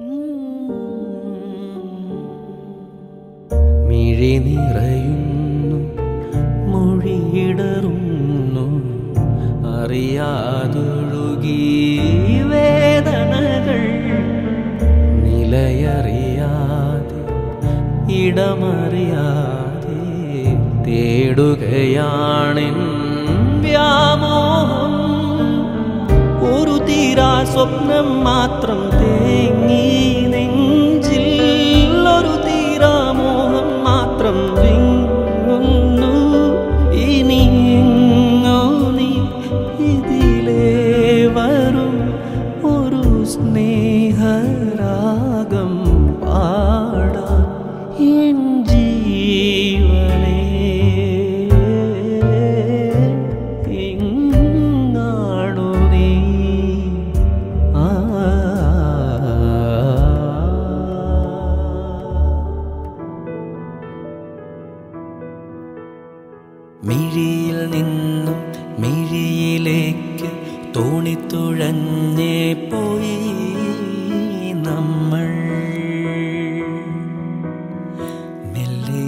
മിഴി നിറയുന്നു മൊഴിയിടറുന്നു അറിയാതൊഴുകി വേദനകൾ നിലയറിയാതെ ഇടമറിയാതെ തേടുകയാണെൻ വ്യാമോഹം ഒരു തീരാ സ്വപ്നം മാത്രം തേങ്ങി നെഞ്ചിൽ ഒരു തീരാ മോഹം മാത്രം വിങ്ങുന്നു ഇനി എങ്ങോ നീ ഇതിലേ വരും ഒരു സ്നേഹരാഗം പാടാൻ എൻ ജീവനേ എങ്ങാണു നീ ആ മിഴിയിൽ നിന്നും മിഴിയിലേക്ക് തോണിത്തുഴഞ്ഞേ പോയി നമ്മൾ മെല്ലെ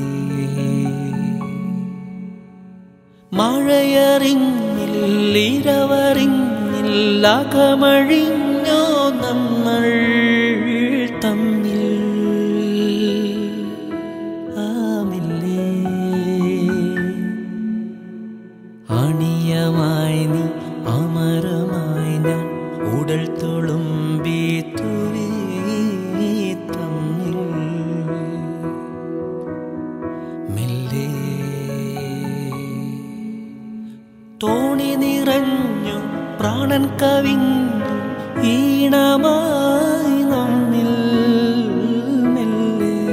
മഴയറിഞ്ഞില്ലിരവറിഞ്ഞില്ല അകമഴിഞ്ഞോ നമ്മൾ തമ്മിൽ ആമില്ലേ അണിയമായി നീ അമരമായി ഞാൻ ഉടൽ തുളുമ്പി തുവി തമ്മിൽ മെല്ലെ തോണി നിറഞ്ഞു പ്രാണൻ കവിഞ്ഞു ഈണമായി നമ്മിൽ മെല്ലെ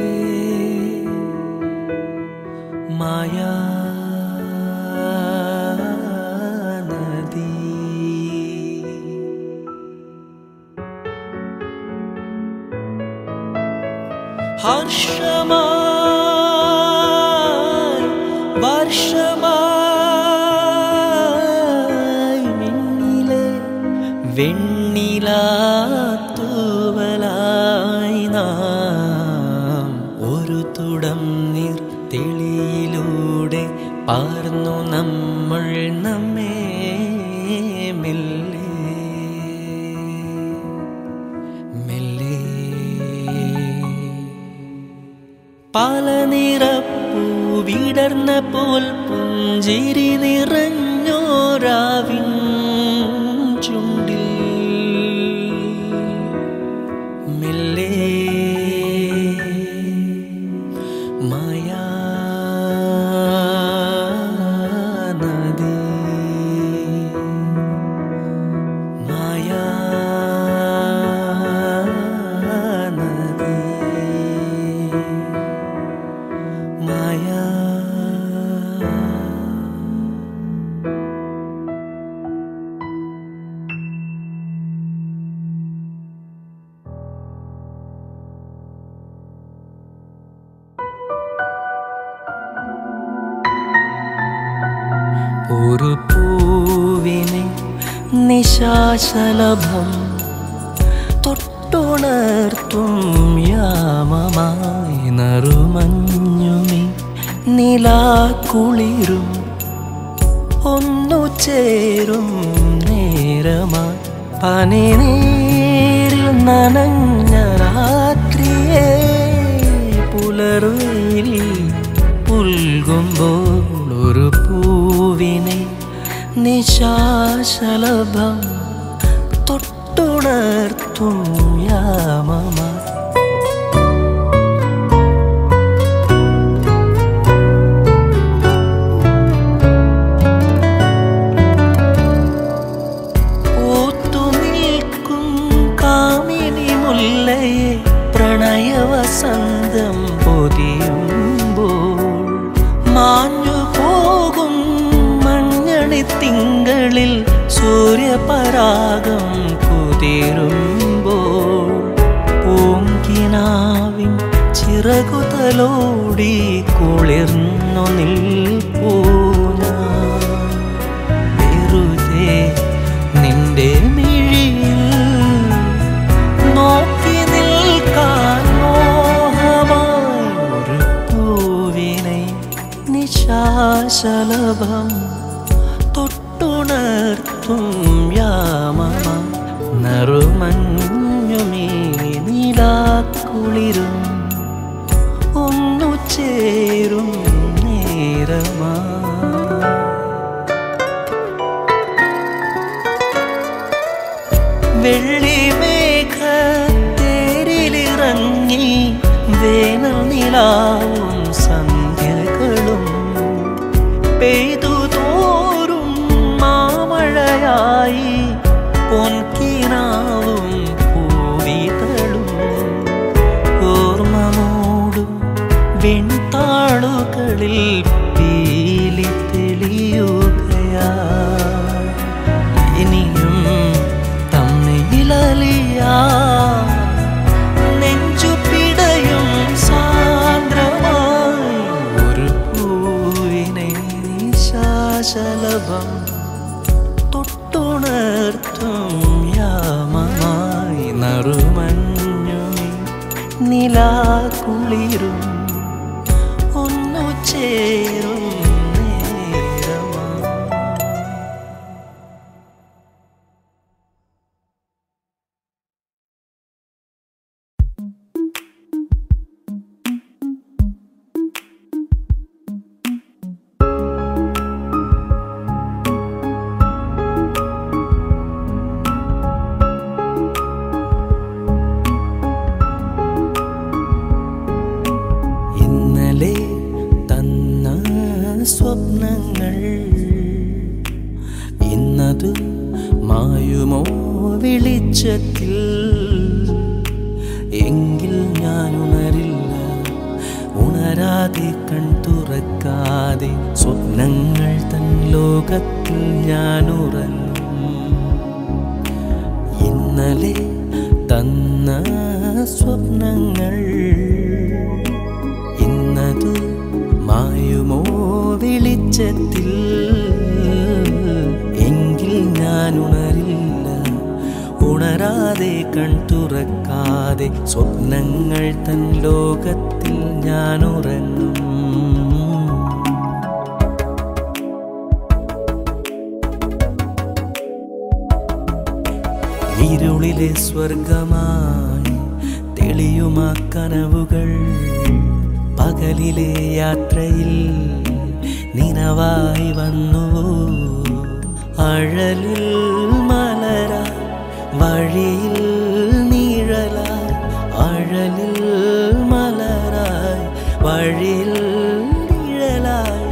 മായാ നദി ഹർഷമായി വർഷമായി മിന്നിലെ വെണ്ണിലാത്തൂവലായി നാം ഒരു തുടം നീർ തെളിയിലൂടെ പാർന്നു നമ്മൾ നമ്മെ മെല്ലെ മെല്ലെ പല നിറപ്പൂ വിടർന്ന പോൽ പുഞ്ചിരി നിറഞ്ഞോരാവിൻ ചുണ്ടിൽ മെല്ലെ മായാ നദി മായാ നദി മായാ ഒരു പൂവിനെ നിശാശലഭം തൊട്ടുണർത്തും യാമമായി നറുമഞ്ഞുമി നിലാക്കുളിരും ഒന്നു ചേരും നേരമായി പനിനീരിൽ നനഞ്ഞ രാത്രിയെ പുലർവയിൽ പുൽകുമ്പോൾ ഒരു പൂവിനെ നിശാശലഭം തൊട്ടുണർത്തും യാമമായി പൂത്തുനിൽക്കും കാമിനി മുല്ലയെ പ്രണയവസന്തം പൊതിയുമ്പോൾ മാഞ്ഞു പോകും മഞ്ഞണി തിങ്കളിൽ സൂര്യപരാഗം കുതിരുമ്പോൾ പൂങ്കിനാവിൻ ചിറകുതലോടി കുളിർന്നു നിൽപ്പൂ ഞാൻ വെറുതെ നിന്റെ മിഴിയിൽ നോക്കി നിൽക്കും നിശാശലഭം തൊട്ടുണർത്തും യാമമ നറുമഞ്ഞുമേ നീലാക്കുളിരും ഒന്നു ചേരും നേരമാ വെള്ളിമേഘ തേരിലിറങ്ങി വേനൽ നിലാവും സന്ധ്യകളും പെയ്തു തോറും മാമഴയായി പൊൻകിനാവും പൂവിതളും ഓർമ്മ മൂടും വെൺതാളുകളിൽ പീലി തെളിയുകയാ ഇനിയും തമ്മിലലിയാ നെഞ്ചു പിടയും സാന്ദ്രമായി ഒരു പൂവിനെ നിശാശലഭം തൊട്ടുണർത്തും യാമമായി നറുമഞ്ഞുമി നിലാകുളിരും ഒന്നു ചേരും നേരമാ ഇന്നലെ തന്ന സ്വപ്നങ്ങൾ ഇന്നതു മായുമോ വെളിച്ചത്തിൽ എങ്കിൽ ഞാൻ ഉണരില്ല ഉണരാതെ കൺ തുറക്കാതെ സ്വപ്നങ്ങൾ തൻ ലോകത്തിൽ ഞാൻ ഉറങ്ങും ഇന്നലെ തന്ന സ്വപ്നങ്ങൾ ഇന്നതു മായുമോ വെളിച്ചത്തിൽ എങ്കിൽ ഞാൻ ഉണരില്ല ഉണരാതെ കൺ തുറക്കാതെ സ്വപ്നങ്ങൾ തൻ ലോകത്തിൽ ഞാൻ ഉറങ്ങും ഇരുളിലെ സ്വർഗമായി തെളിയുമാ കനവുകൾ പകലിലെ യാത്രയിൽ നിനവായി വന്നു അഴലിൽ മലര വഴിയിൽ നീഴലായി അഴലിൽ മലരായി വഴിയിൽ നിഴലായി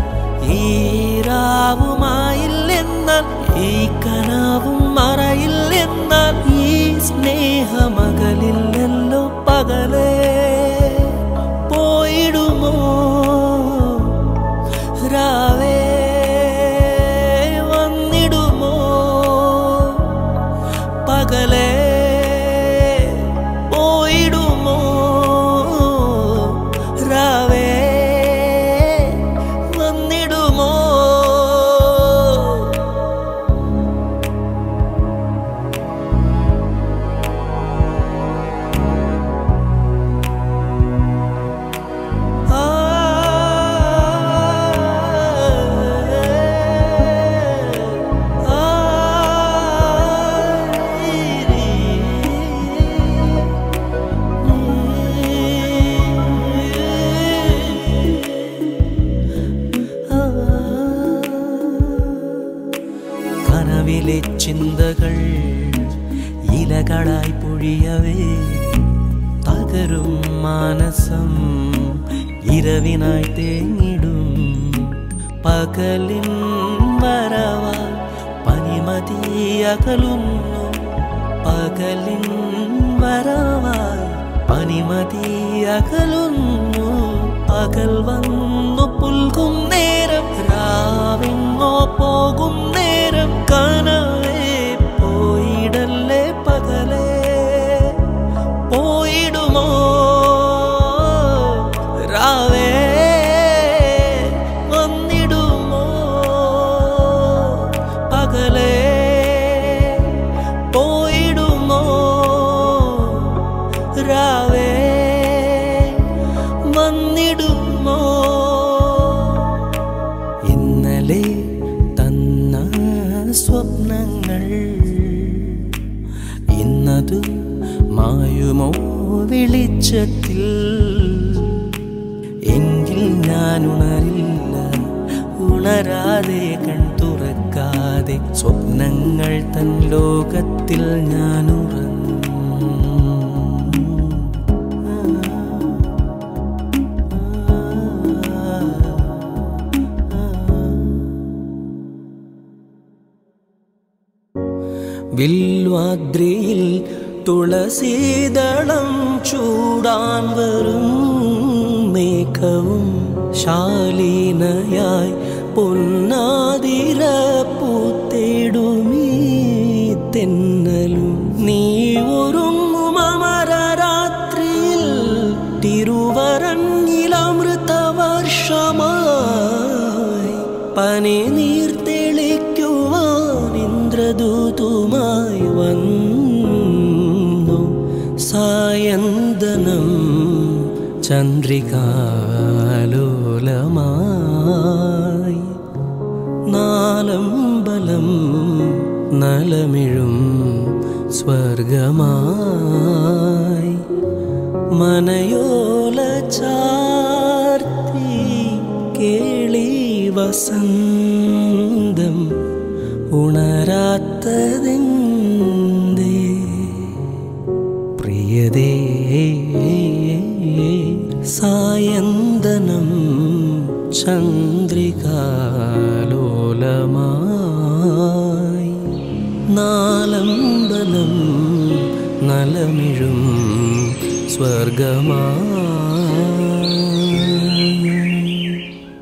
ഈരാവുമായില്ലെന്നാൽ ഈ കനാവും മറയില്ലെന്നാൽ ഈ സ്നേഹമകലില്ലല്ലോ പകലേ പോയിടുമോ രാവേ വന്നിടുമോ പകലേ പോയിടുമോ രാവേ വന്നിടുമോ ആ കനവിലെ ചിന്തകൾ ഇലകളായി പൊഴിയവേ തകരും മാനസം ഇരവിനായി തേങ്ങിടും പകലിൻ വരവ പനിമതി അകലുന്നു പകലിൻ വരവായി പനിമതി അകലുന്നു പകൽ വന്നു പുൽകും നേരം രാവിങ്ങോ പോകും നേരം കനവേ പോയിടല്ലേ പകലേ പോയിടുമോ രാവേ വന്നിടുമോ പകലേ പോയിടുമോ രാവേ വന്നിടുമോ ഇന്ന സ്വപ്നങ്ങൾ ഇന്നതു മായുമോ വെളിച്ചത്തിൽ എങ്കിൽ ഞാൻ ഉണരില്ല ഉണരാതെ കൺ തുറക്കാതെ സ്വപ്നങ്ങൾ തൻ ലോകത്തിൽ ഞാൻ ഉറങ്ങും വിൽവാദ്രിയിൽ തുളസീതളം ചൂടാൻ വരും മേഘവും ശാലീനയായി പൊന്നാതിര പൂത്തേടുമീ തെന്നലും നീ ഒരുങ്ങും അമരരാത്രിയിൽ തിരുവരങ്ങിലമൃതവർഷമായി പനി നീർ തെളിക്കുവാൻ ഇന്ദ്രദൂതുമായി വന്നു സായന്തനം ചന്ദ്രികാലോലമായി നാലമ്പലം നലമിഴും സ്വർഗമായി മനയോല ചാർത്തി കേളി വസന്തം ഉണരാത്തതെന്തേ പ്രിയതേ സായന്തനം ചന്ദ്രികാലോലമായി നാലമ്പലം നലമിഴും സ്വർഗമായി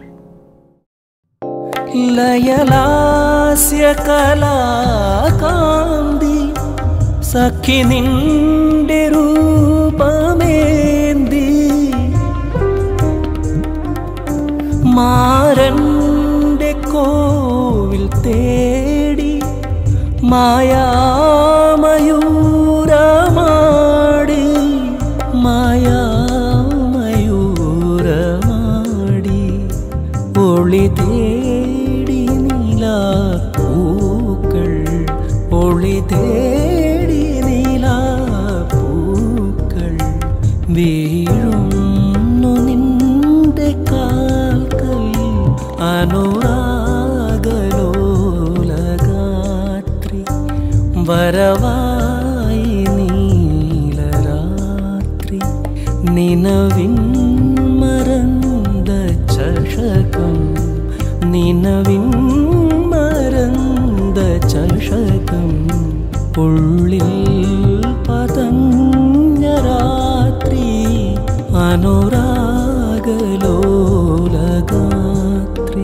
ലയലാസ്യ കലാകാന്തി സഖി നിന്റെ രൂപമേന്തി മാരന്റെ കോവിൽ തേടി മായാമയൂരമാടി മായാമയൂരമാടി ഒളി തേടി നീലാപ്പൂക്കൾ ഒളി തേടി നീലാപ്പൂക്കൾ വീഴുന്നു നിന്റെ കാൽക്കൽ അനുരാഗലോലഗാത്രി വരവായി നീലരാത്രി നിനവിൻ മറந்த ചഷകം നിനവിൻ മറந்த ചഷകം ഉള്ളിൽ പതഞ്ഞ രാത്രി അനുരാഗലോലഗാത്രി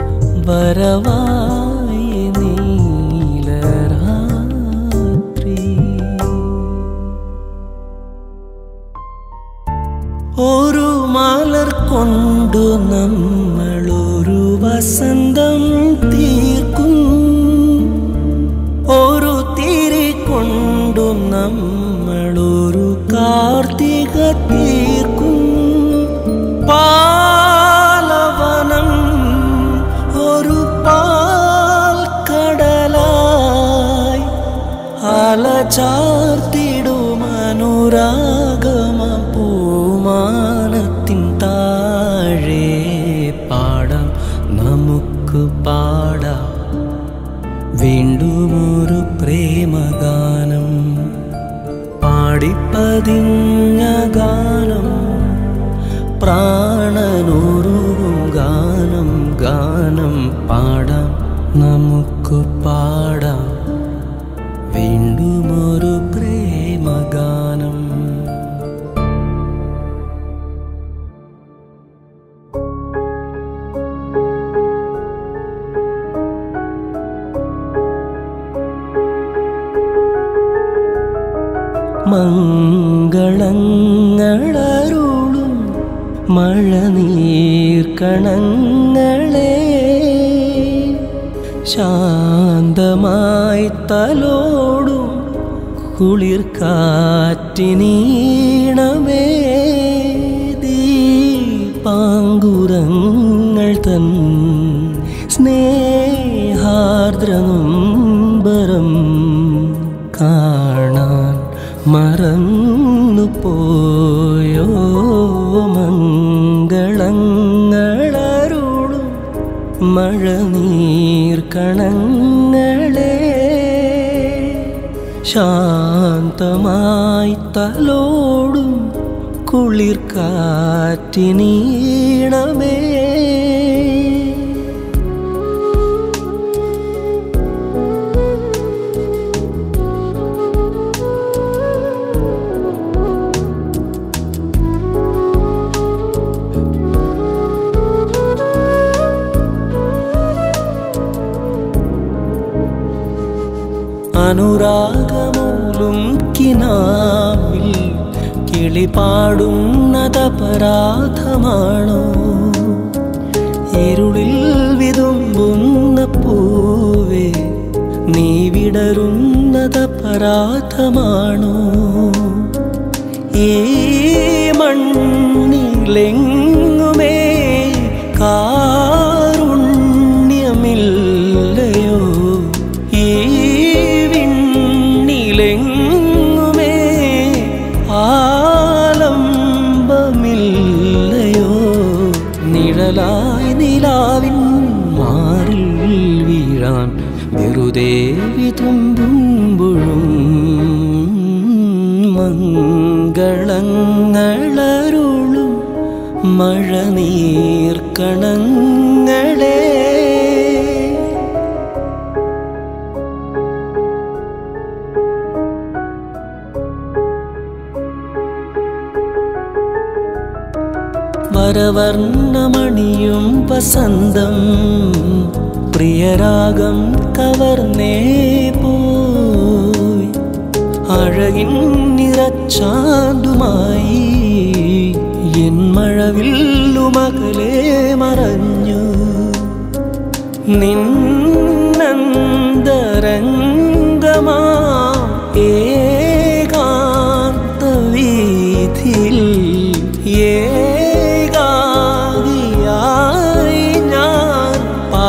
വരവായി നീലരാത്രി ഒരു മലർ കൊണ്ടു നമ്മളൊരു വസന്തം തീർക്കും ഒരു തിരി കൊണ്ടു നമ്മളൊരു കാർത്തിക തീർക്കും പാലവനം ഒരു പാൽ കടലായി അലചാർത്തിടും അനുരാഗമ പൂമാനത്തിൻ താഴെ പാടാം നമുക്ക് പാടാം വീണ്ടും ഒരു പ്രേമഗാനം പാടിപ്പതിഞ്ഞ ഗാനം പ്രാണനുരുകും ഗാനം ഗാനം പാടാം നമുക്ക് പാടാം വീണ്ടും ഒരു പ്രേമഗാനം മംഗളങ്ങളരുളും മഴനീർക്കണങ്ങളെ ശാന്തമായി തലോടും കുളിർ കാറ്റിനീണമേ ദീപാങ്കുരങ്ങൾ തൻ സ്നേഹാർദ്രനുംബരം പോയോ മംഗളങ്ങളരുളും മഴനീർക്കണങ്ങളെ ശാന്തമായി തലോടും കുളിർ കാറ്റിനീണമേ അനുരാഗമൂലും കിനാവിൽ കിളിപാടുന്നതപരാധമാണോ ഇരുളിൽ വിതുമ്പുന്ന പൂവേ നീ വിടരുന്നതപരാധമാണോ ഈ മണ്ണിലെങ്ങുമേ കാരുണ്യമില്ലയോ ഈ വിണ്ണിലെങ്ങുമേ ആലംബമില്ലയോ നിഴലായി നിലാവിൻ മാറിൽ വീഴാൻ വെറുതെ വിതുമ്പുമ്പോഴും മംഗളങ്ങളരുളും മഴനീർക്കണങ്ങളെ വരവർണ്ണമണിയും വസന്തം പ്രിയരാഗം കവർന്നേ പോയി അഴകിൻ നിറച്ചാന്തുമായി എൻ മഴവില്ലുമകലേ മറഞ്ഞു നിന്നന്തരംഗമാ ഏകാന്ത വീഥിൽ ഏകാകിയായി ഞാൻ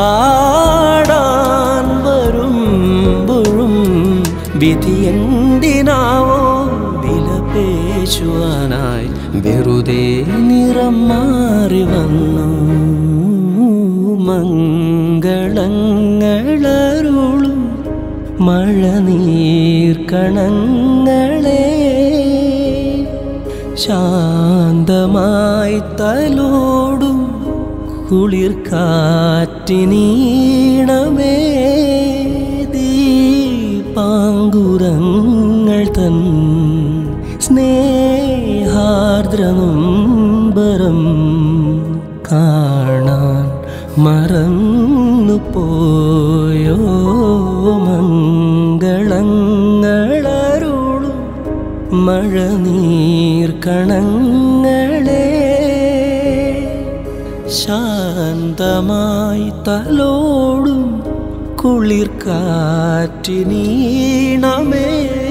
പാടാൻ വരുമ്പോഴും വിധിയെന്തിനാവോ വിലപേശുവാനായി വെറുതെ നിറം മാറി വന്നു മംഗളങ്ങളരുളും മഴനീർക്കണങ്ങളെ ശാന്തമായി തലോടും കുളിർ കാറ്റിനീണമേ ദീപാങ്കുരങ്ങൾ തൻ സ്നേഹാർദ്രനുംബരം കാണാൻ മറന്നു പോയോ മംഗളങ്ങളരുളും മഴനീർക്കണങ്ങളെ ശാന്തമായി തലോടും കുളിർ കാറ്റിനീണമേ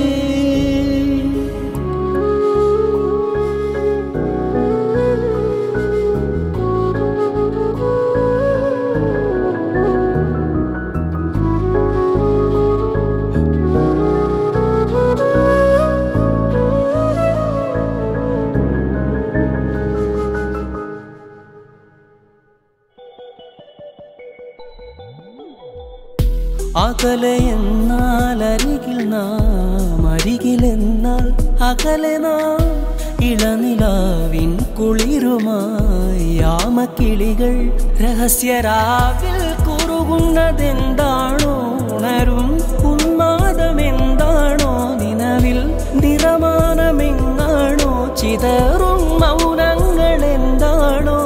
അകലെ എന്നാൽ അരികിൽ നാം അരികിലെന്നാൽ അകലെ നാം ഇളനിലാവിൻ കുളിരുമായി യാമക്കിളികൾ രഹസ്യരാവിൽ കുറുകുന്നതെന്താണോ ഉണരും ഉന്മാദമെന്താണോ നിലവിൽ നിറമാനമെങ്ങാണോ ചിതറും മൗനങ്ങൾ എന്താണോ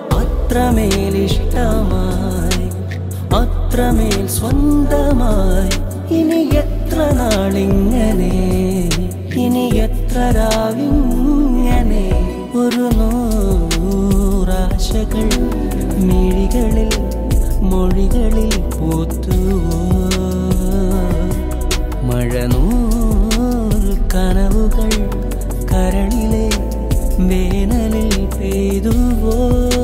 അത്രമേലിഷ്ടമായി അത്രമേൽ സ്വന്തമായി ഇനി എത്ര നാളിങ്ങനെ ഇനി എത്ര രാവിങ്ങനെ ഒരു നൂറാശകൾ മിഴികളിൽ മൊഴികളിൽ പൂത്തുവോ മഴനൂൽ കനവുകൾ കരളിലെ വേനലിൽ പെയ്തുവോ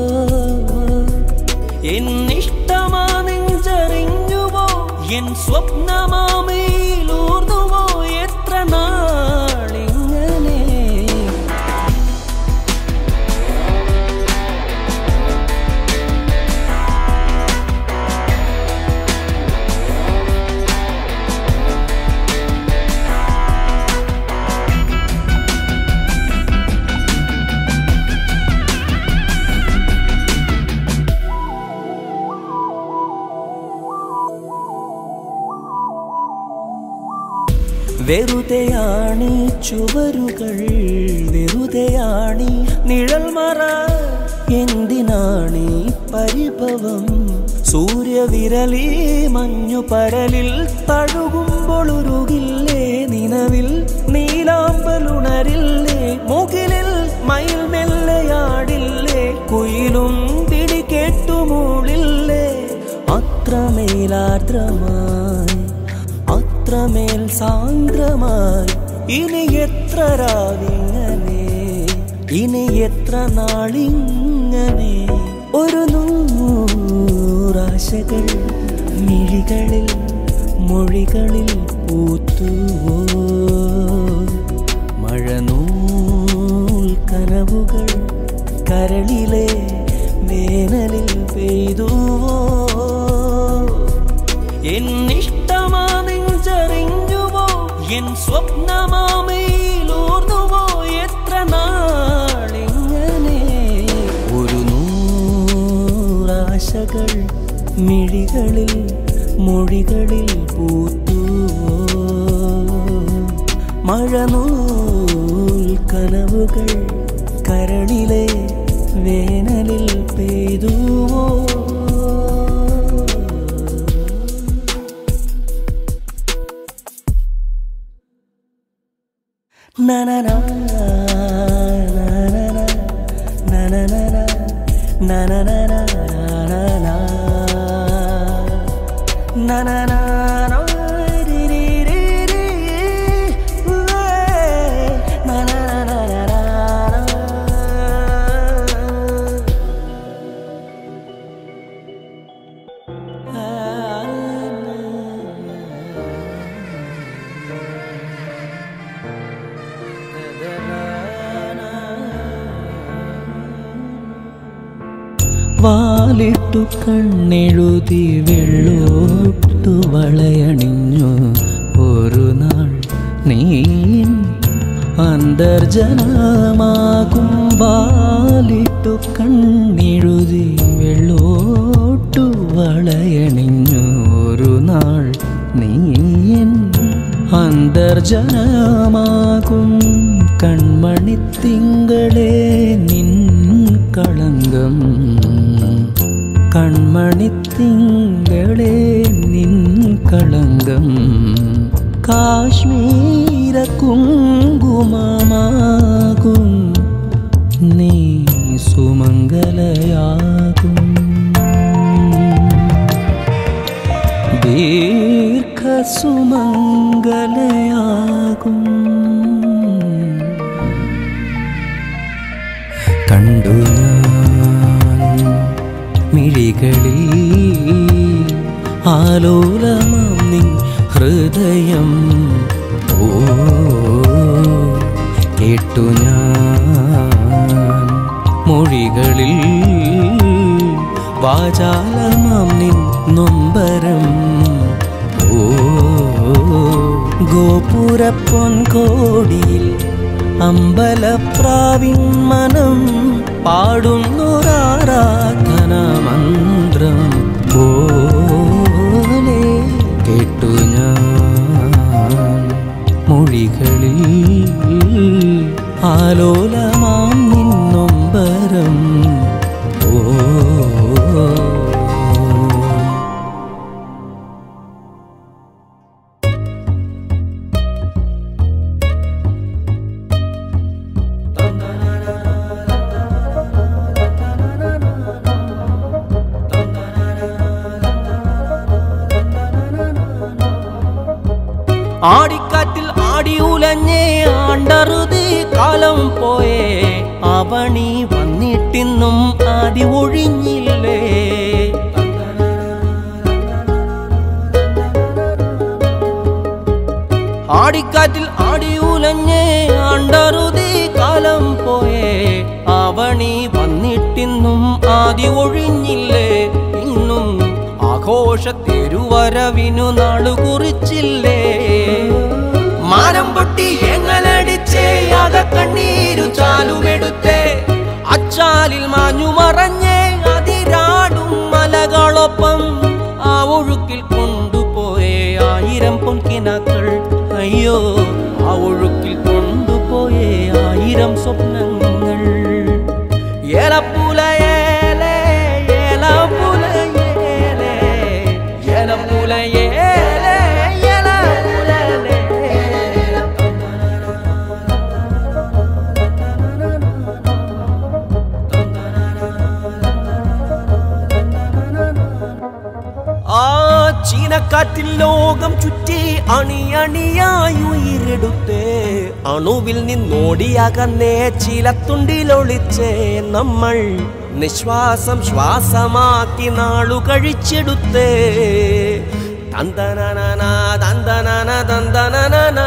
എന്നിഷ്ടമാ നെഞ്ചറിഞ്ഞുവോ എൻ സ്വപ്നമാമയിലൂർന്നുവോ എത്ര നാളിങ്ങനെ വെറുതെയാണീ ചുവരുകൾ വെറുതെയാണീ നിഴൽ മറ എന്തിനാണീ പരിഭവം സൂര്യവിരലി മഞ്ഞു പരലിൽ തഴുകുമ്പോൾ ഉരുകില്ലേ നിലവിൽ നീലാമ്പലുണരില്ലേ മുകിലിൽ മയിൽ മെല്ലയാടില്ലേ കുയിലും പിടി കേട്ടുമൂളില്ലേ അത്രമേലാർദ്രമായി അത്രമേൽ സാന്ദ്രമായി ഇനി എത്ര രാവിങ്ങനെ ഇനി എത്ര നാളിങ്ങനെ ഒരു നൂറാശകൾ മിഴികളിൽ മൊഴികളിൽ പൂത്തുവോ മഴനൂൽ കനവുകൾ കരളിലെ വേനലിൽ പെയ്തുവോ എന്നിഷ്ടമാണെഞ്ചറിഞ്ഞുവോ എൻ സ്വപ്നമാമയിലൂർന്നുവോ എത്ര നാളിങ്ങനെ ഒരു നൂറാശകൾ മിഴികളിൽ മൊഴികളിൽ പൂത്തുവോ മഴനൂൽ കനവുകൾ കരളിലെ വേനലിൽ പെയ്തുവോ നനനാ, നനനാ, നനനാ, നനനാ, നനനാ. നനനാ, നോരിരിരിരി, ഉവ്വേ, നനനാ, വാലിട്ടു കണ്ണെഴുതി വെള്ളോട്ടു വളയണിഞ്ഞു ഒരു നാൾ നീ അന്തർജനമാകും വാലിട്ടു കണ്ണെഴുതി വെള്ളോട്ടു വളയണിഞ്ഞു ഒരു നാൾ നീ അന്തർജനമാകും കൺമണിത്തിങ്കളെ നിൻ കളങ്കം കൺമണിത്തിങ്കളെ നിൻ കളങ്കം കാശ്മീര കുങ്കുമമാകും നീ സുമംഗലയാകും ദീർഘസുമംഗലയാകും കണ്ടു ഞാൻ മിഴികളിൽ ആലോലമാം നിൻ ഹൃദയം ഓ കേട്ടു ഞാൻ മൊഴികളിൽ വാചാലമാം നിൻ നൊമ്പരം ഓ ഗോപുരപ്പൊൻകോടിയിൽ അമ്പലപ്രാവിൻ മനം പാടുന്നൊരാരാധന മന്ത്രം പോലെ കേട്ടു ഞാൻ മൊഴികളിൽ ആലോലമാം നിന്നൊമ്പരം ഓ ആടിക്കാറ്റിൽ ആടി ഉലഞ്ഞേ ആണ്ടറുതി കാലം പോയേ അവണി വന്നിട്ടിന്നും ആടി ഒഴിഞ്ഞില്ലേ ആടിക്കാറ്റിൽ ആടി ഉലഞ്ഞേ ആണ്ടറുതി കാലം പോയേ അവണി വന്നിട്ടിന്നും ആദി ഒഴിഞ്ഞില്ലേ ഇന്നും ആഘോഷ തെരുവരവിനു നാളു കുറിച്ചില്ലേ മാനം പൊട്ടി എങ്ങലടിച്ചേ അക കണ്ണീരു ചാലുമെടുത്തേ അച്ചാലിൽ മാഞ്ഞു മറഞ്ഞേ അതിരാടും മലകളൊപ്പം ആ ഒഴുക്കിൽ കൊണ്ടുപോയേ ആയിരം പൊൻകിനാക്കൾ അയ്യോ ഏലപ്പുല ഏലേ ഏലപ്പുല ഏലേ ഏലപ്പുല ഏലേ ഏലപ്പുലലേ. ആ ചീനക്കാറ്റിൽ ലോകം ചുറ്റി അണിയണിയായി ഉയരെടുത്ത് അണുവിൽ നിന്നോടിയകന്നേ ചിലത്തുണ്ടിലൊളിച്ചേ നമ്മൾ നിശ്വാസം ശ്വാസമാക്കി നാളു കഴിച്ചെടുത്തേ തന്തനനന തന്തനന തന്തനനന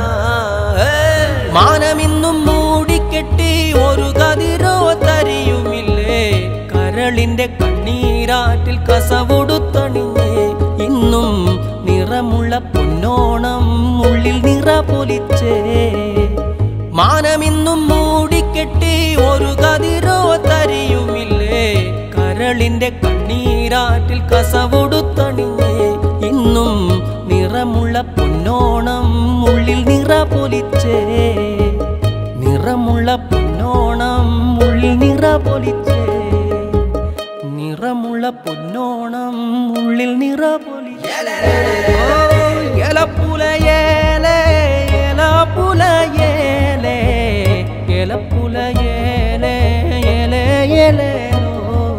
മാനമിന്നും മൂടിക്കെട്ടി ഒരു കതിരോ തരിയുമില്ലേ കരളിന്റെ കണ്ണീരാറ്റിൽ കസവൊടുത്തണിഞ്ഞേ ഇന്നും നിറമുള്ള പൊന്നോണം ഉള്ളിൽ നിറ പൊലിച്ചേ മാനമിന്നും മൂടിക്കെട്ടി ഒരു കതിരോ തരിയുമില്ലേ കരളിന്റെ കണ്ണീരാറ്റിൽ കസവൊടുത്തണിഞ്ഞേ ഇന്നും നിറമുള്ള പൊന്നോണം ഉള്ളിൽ നിറ പൊലിച്ചേ നിറമുള്ള പൊന്നോണം ഉള്ളിൽ നിറ പൊലിച്ചേ നിറമുള്ള പൊന്നോണം ഉള്ളിൽ നിറ പൊലിച്ചേ എലപ്പുല ഏലേ എലപ്പുല ഏലേ എലപ്പുല ഏലേ ഏലേ ഏലേലോ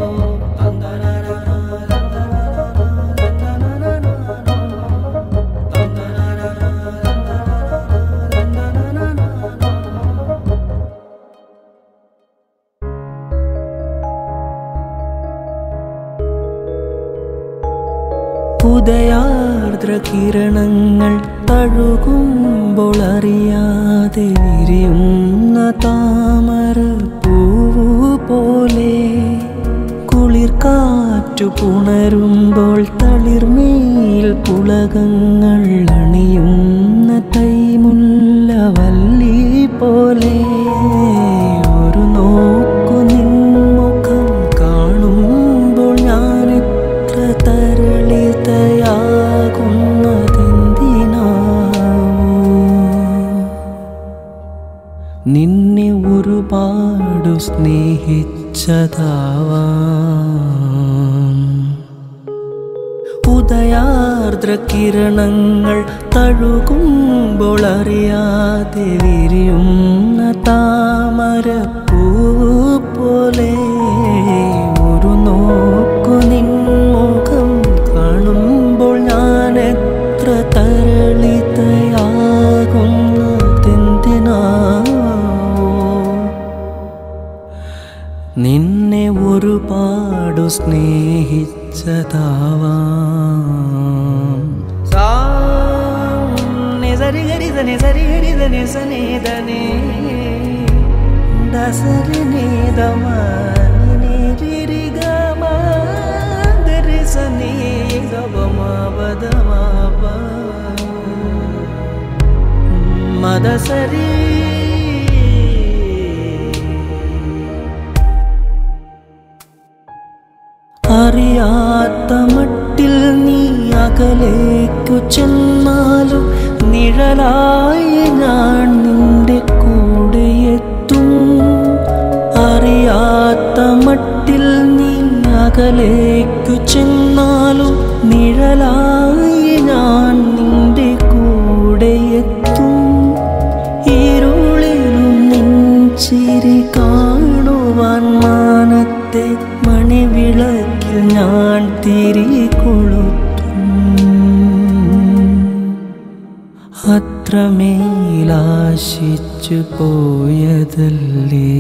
ഉദയാർദ്ര കിരണങ്ങൾ തഴുകുമ്പോൾ അറിയാതെ വിരിയുന്ന താമര പൂവു പോലെ കുളിർ കാറ്റു പുണരുമ്പോൾ തളിർമേൽ പുളകങ്ങൾ അണിയുന്ന തൈമുല്ല വല്ലി പോലെ ഒരു നോക്കു നിൻമുഖം കാണുമ്പോൾ ഞാൻ എത്ര തരളിതയാകുന്നതെന്തിനാവോ നിന്നെ ഒരുപാടു സ്നേഹിച്ചതാവാം ഉദയാർദ്ര കിരണങ്ങൾ തഴുകുമ്പോൾ അറിയാതെ വിരിയുന്ന താമര പോലെ ഒരു നോക്കു നിൻമുഖം കാണുമ്പോൾ ഞാൻ എത്ര തരളിതയാകുന്നതെന്തിനാവോ നിന്നെ ഒരുപാടു സ്നേഹിച്ചതാവാം സരിഗരിതനെ സരിഗരിതനെ സനേതനെ മദസരീ അറിയാത്ത മട്ടിൽ നീ അകലേക്കു ചെന്നാലും നിഴലായി ഞാൻ നിന്റെ കൂടെ എത്തും അറിയാത്ത മട്ടിൽ നീ അകലേക്കു ചെന്നാലും നിഴലായി ഞാൻ നിന്റെ കൂടെ എത്തും ഇരുളിലും നിൻ ചിരി കാണുവാൻ മാനത്തെ മണിവിളക്കിൽ ഞാൻ തിരി കൊളുത്തും അത്രമേലാശിച്ചു പോയതല്ലേ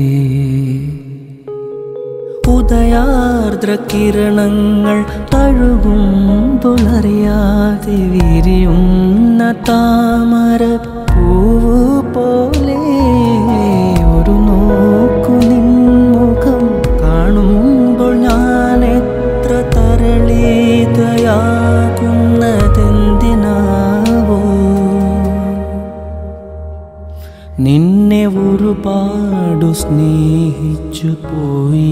ഉദയാർദ്ര കിരണങ്ങൾ തഴുകുമ്പോൾ അറിയാതെ വിരിയുന്ന താമര പൂവ് പോലെ ഒരു നോക്കു നിൻമുഖം കാണുമ്പോൾ ഞാൻ എത്ര തരളിതയാകുന്നതെന്തിനാവോ നിന്നെ ഒരുപാടു സ്നേഹിച്ചു പോയി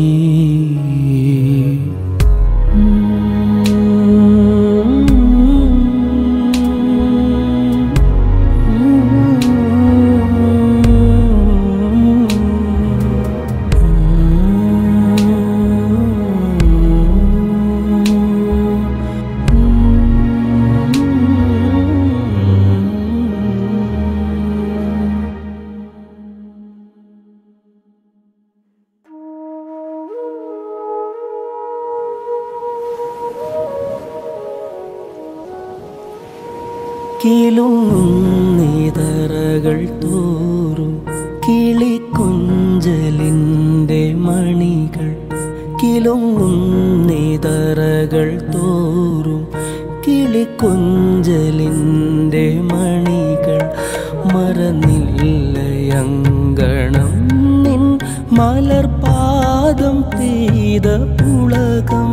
കിലുങ്ങിതറകൾ തോറും കിളിക്കുഞ്ചലിൻ്റെ മണികൾ കിലുങ്ങിതറകൾ തോറും കിളിക്കുഞ്ചലിൻ്റെ മണികൾ മറന്നില്ലയങ്കണം നിൻ മലർപാദം പെയ്ത പുളകം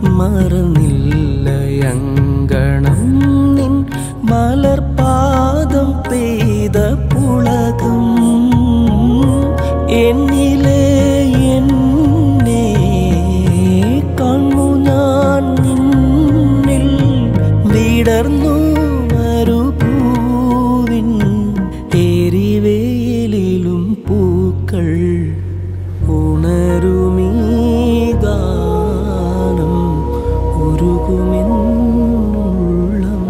മറന്നില്ലയങ്കണം നിൻ മലർപാദം പെയ്ത പുളകം എന്നിലെ എന്നെ കണ്ണു ഞാൻ നിന്നിൽ വിടർന്നു മരുഭൂവിൻ എരിവേലിലും പൂക്കൾ ഉണരുമീ ഗാനം ഉരുകുമെന്നുള്ളം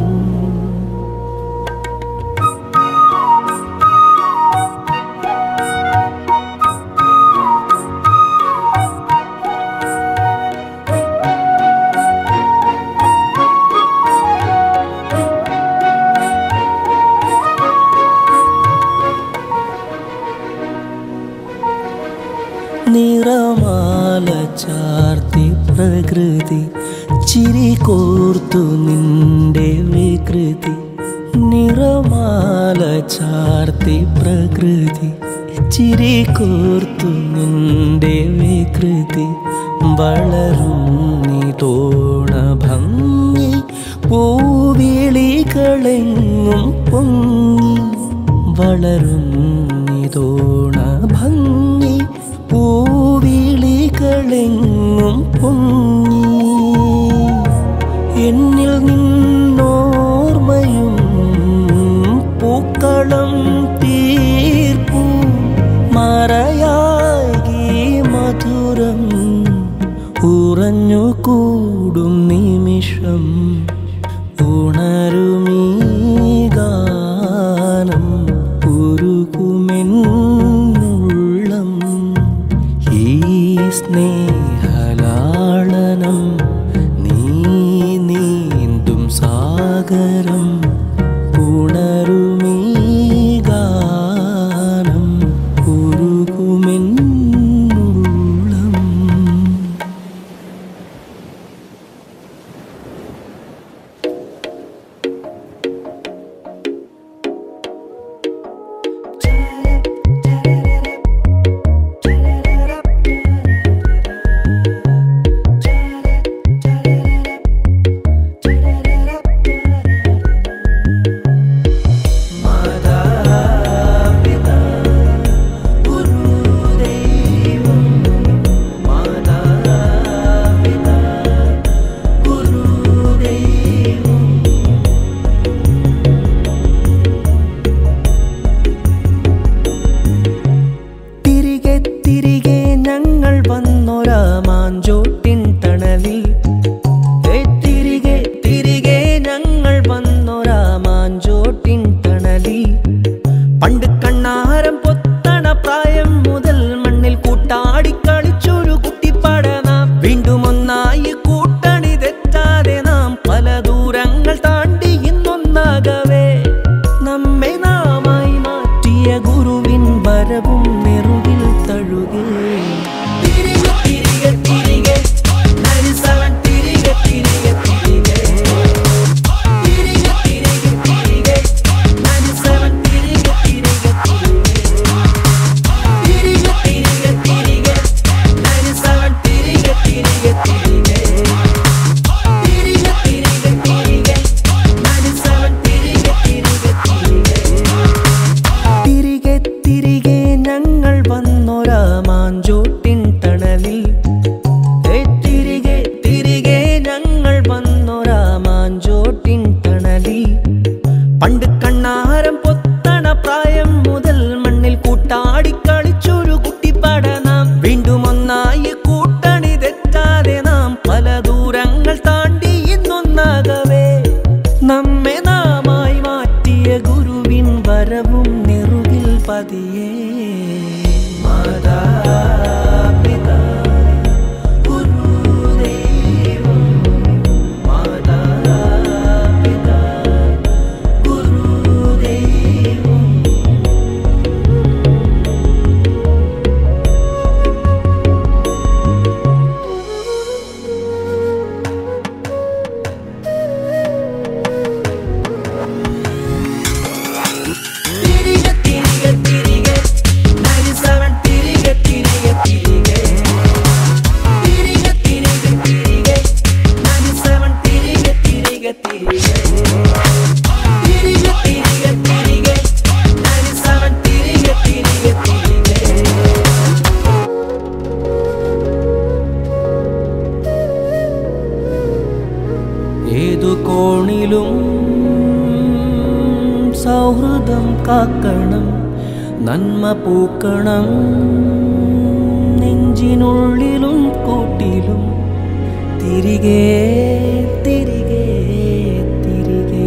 നിറമാല ചാർത്തി പ്രകൃതി ചിരി കോർത്തു നിന്റെ വികൃതി നിറമാല ചാർത്തി പ്രകൃതി ചിരി കോർത്തു നിന്റെ വികൃതി വളരും നീ തോണ ഭംഗി പൂവിളികളെങ്ങും പൊങ്ങി വളരും നീ തോണ ഭംഗി പൂവിളികളെങ്ങും പൊങ്ങി എന്നിൽ നിന്നോർമ്മയും പൂക്കളം തീർപ്പു മറയാകി മധുരം ഉറഞ്ഞു കൂടും നിമിഷം ഉണരുമീ ഗാനം ഉരുകുമെന്നുള്ളം ഈ സ്നേഹലാളനം നീ നീന്തും സാഗരം ഉണരുമീ ഗാനം ഉരുകുമെന്നുള്ളം തിരികെ തിരികെ ഞങ്ങൾ വന്നൊരാ മാഞ്ചോട്ടിൻ തണലിൽ ഏ, തിരികെ തിരികെ ഞങ്ങൾ വന്നൊരാ മാഞ്ചോട്ടിൻ തണലിൽ പണ്ട് കണ്ണാരം പൊത്തണ പ്രായം മുതൽ മണ്ണിൽ കൂട്ടാടി കളിച്ചൊരു കുട്ടിപ്പട നാം വീണ്ടും ഒന്നായി കൂട്ടണി തെറ്റാതെ നാം പല ദൂരങ്ങൾ താണ്ടി ഇന്നൊന്നാകവേ നമ്മെ നാമായി മാറ്റിയ ഗുരുവിൻ വരവും നെറുകിൽ തഴുകേ തിരികെ തിരികെ തിരികെ നരിസവൻ തിരികെ തിരികെ തിരികെ തിരികെ തിരികെ തിരികെ നരിസവൻ തിരികെ തിരികെ തിരികെ തിരികെ തിരികെ നരിസവൻ തിരികെ തിരികെ തിരികെ തിരികെ തിരികെ തിരികെ നരിസവൻ തിരികെ തിരികെ തിരികെ തിരികെ തിരികെ ഞങ്ങൾ വന്നൊരാ മാഞ്ചോട്ടിൻ തണലിൽ ഏ, തിരികെ തിരികെ ഞങ്ങൾ വന്നൊരാ മാഞ്ചോട്ടിൻ തണലിൽ പണ്ട് കണ്ണാരം പൊത്തണ പ്രായം മുതൽ മണ്ണിൽ കൂട്ടാടി കളിച്ചൊരു കുട്ടിപ്പട നാം വീണ്ടും ഒന്നായി കൂട്ടണി തെറ്റാതെ നാം പല ദൂരങ്ങൾ താണ്ടി ഇന്നൊന്നാകവേ നമ്മെ നാമായി മാറ്റിയ ഗുരുവിൻ വരവും നെറുകിൽ പതിയേ മാതാ കാക്കണം നന്മ പൂക്കണം നെഞ്ചിനുള്ളിലും കൂട്ടിലും തിരികെ തിരികെ തിരികെ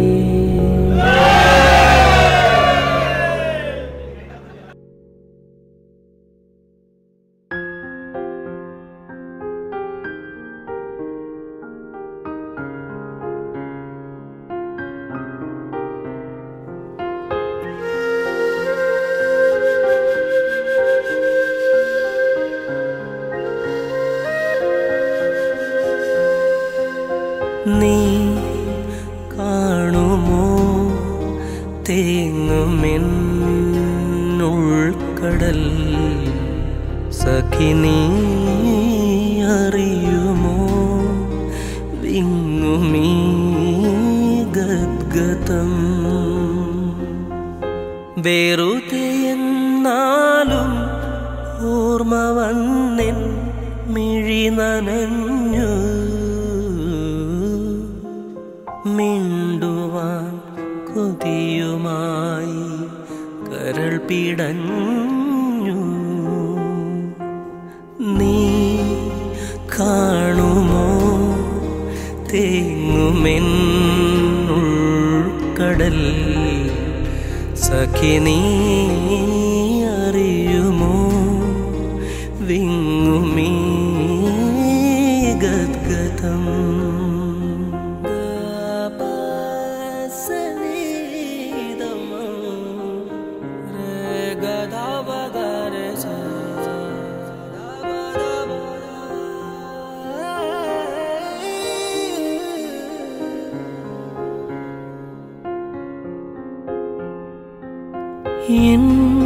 നീ കാണുമോ തേങ്ങുമെന്നുൾക്കടൽ സഖി നീ അറിയുമോ വിങ്ങുമീ ഗദ്ഗതം വെറുതെ എന്നാലും ഓർമ്മ വന്നെൻ മിഴി നനഞ്ഞു മിണ്ടുവാൻ കൊതിയുമായി കരൾ പിടഞ്ഞു നീ കാണുമോ തേങ്ങുമെന്നുൾക്കടൽ സഖി നീ അറിയുമോ വിങ്ങുമീ ഗദ്ഗതം എൻ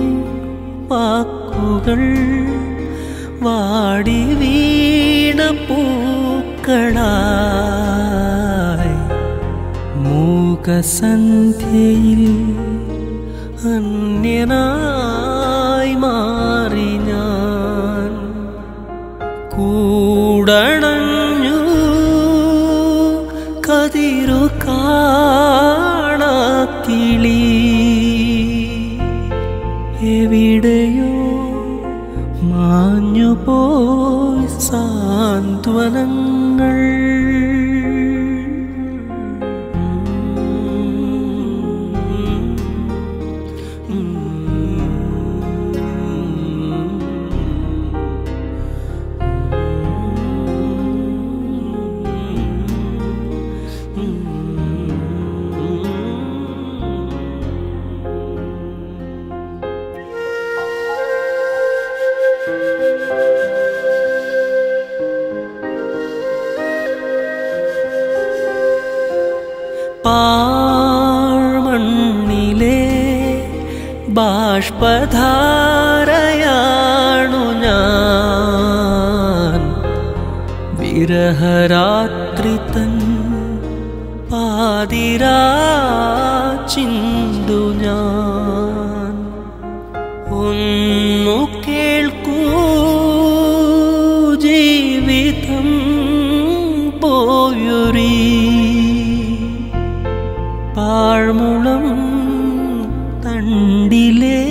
വാക്കുകൾ വാടി വീണ പൂക്കളായി മൂകസന്ധ്യയിൽ അന്യനായി മാറി ഞാൻ കൂടണഞ്ഞു കതിരു കാണാക്കിളി എവിടെയോ മാഞ്ഞു പോയി സാന്ത്വനങ്ങൾ പാഴ്മണ്ണിലെ ബാഷ്പധാരയാണു ഞാൻ വിരഹരാത്രി തൻ പാതിരാ ചിന്തു ഞാൻ ഒന്നു കേൾക്കൂ ജീവിതം പോയൊരീ പാഴ്മുളം തണ്ടിലെ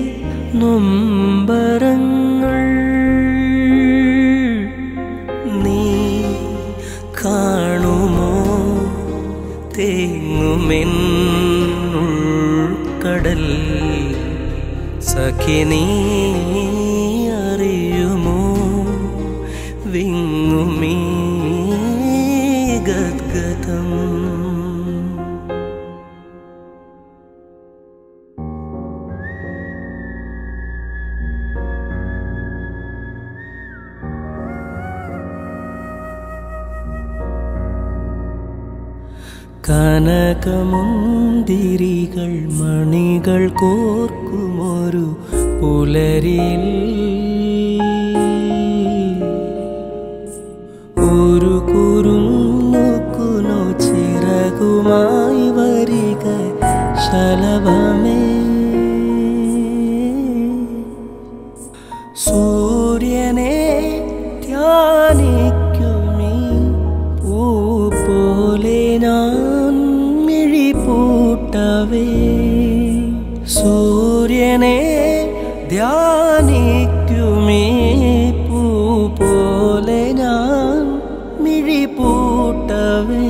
നൊമ്പരങ്ങൾ നീ കാണുമോ തേങ്ങുമെന്നുൾക്കടൽ സഖി നീ അറിയുമോ വിങ്ങുമീ ഗദ്ഗതം കനകമുന്തിരികൾ മണികൾ കോർക്കുമൊരു പുലരിൽ ഒരു കുരുന്നുകുനു ചിറകുമായി വരിക ശലഭമേ സൂര്യനെ ധ്യാനിക്കുമീ പൂ പോലെ ഞാൻ മിഴി പൂട്ടവേ സൂര്യ സൂര്യനെ ധ്യാനിക്കുമേ പൂ പോലെ ഞാൻ മിഴി പൂട്ടവേ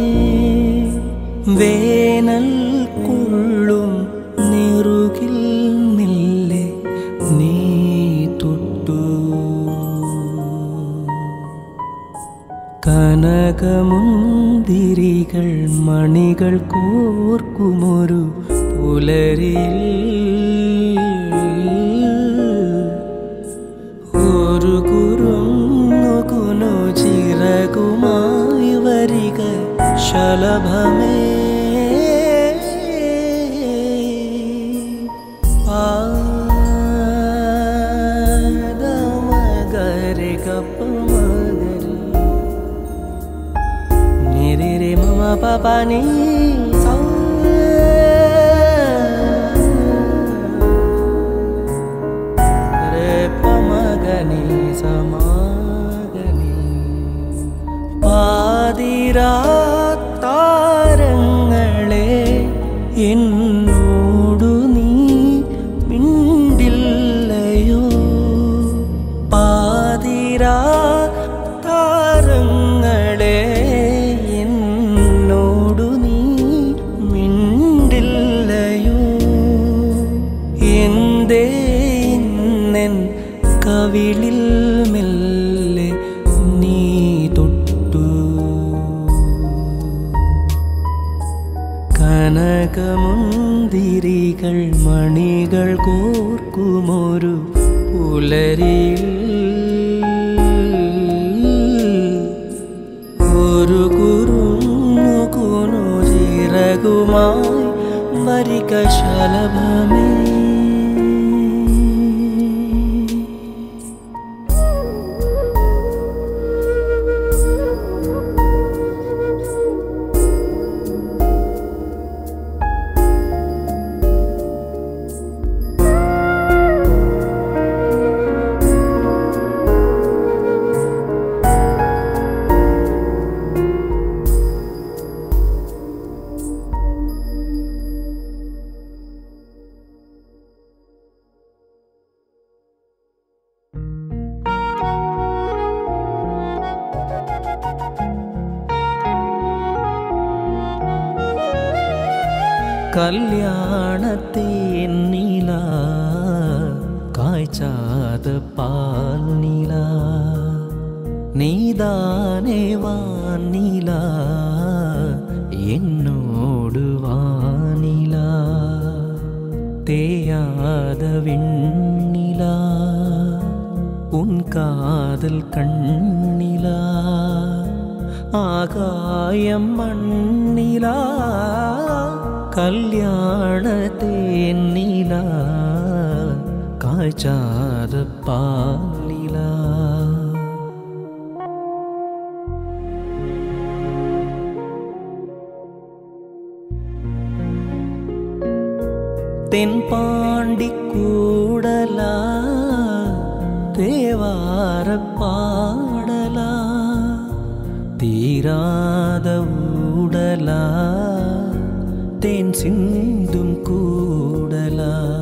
വേനൽ കൊള്ളും നെറുകിൽ നില്ലേ നീ തൊട്ടു കനകമുന്തിരികൾ മണികൾ കോർക്കുമൊരു പുലരിൽ ഒരു കുറുങ്ങുകുനു ചിറകുമായി വരിക ശലഭമേ പാദമഗരി കപ്പമഗരി നിരിരി മമ പപനി സൗ रे പമഗനി സമാഗനി പാതിരാത്താരങ്ങളെ എന്നോടു നീ മിണ്ടില്ലയോ പാതിരാ താരങ്ങളെ എന്നോടു നീ മിണ്ടില്ലയോ എന്തേ ഇന്നെൻ കവിളിൽ മെല്ലെ നീ തൊട്ടു കനകമുന്തിരികൾ മണികൾ കോർക്കുമൊരു പുലരിൽ ഒരു കുറുന്നു കുനു ചിറകുമായി വരിക ശലഭമേ കല്യാണത്തേന്നില കായ്ച്ചാത പാൽനില നീതാനേ വാനില എന്നോട് വാനില തേയാത വിണ്ണില ഉൻ കാതൽ കണ്ണില ആകായം മണ്ണില കല്യാണത്തേന്നില കാഴ്ചാത പാലില തെൻപാണ്ടിക്കൂടല തേവാര പാടല തീരാത ഊടല തേൻ സിന്തും കൂടല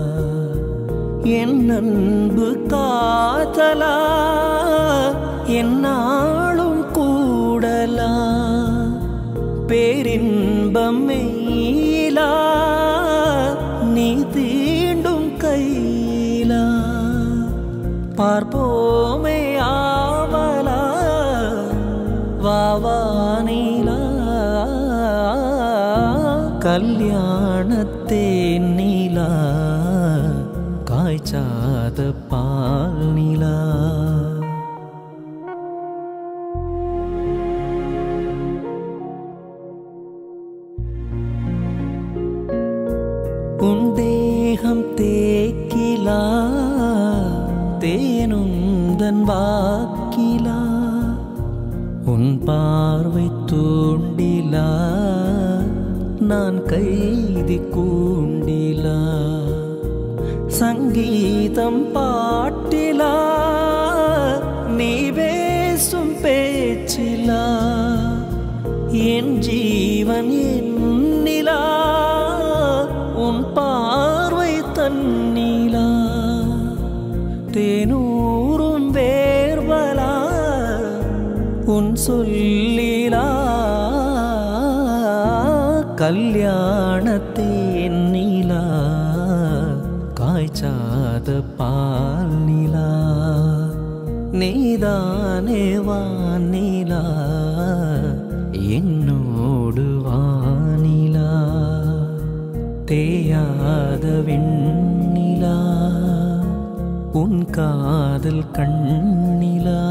என் அன்பு காதலா என்னாலும் கூடலா பேரின்பம் மெய்யிலா நீ தீண்டும் கையிலா பார்ப்போமே ஆவலா வாவானிலா கல்யாணத்தே நீலா காய்ச்சாத பால் நிலா உன் தேகம் தேக்கிலா தேனுந்தன் வாக்கிலா உன் பார்வை தூண்டிலா நான் கைதி கூண்டிலா சங்கீதம் பாட்டிலா நீ பேசும் பேச்சிலா என் ஜீவன் என்னிலா உன் பார்வை தன்னிலா உன் சொல்லிலா கல்யாணத்தேன் நிலா காய்ச்சாத பால் நிலா நீதானே வானிலா என்னோடு வானிலா தேயாத வெண்ணிலா உன் காதல் கண்ணிலா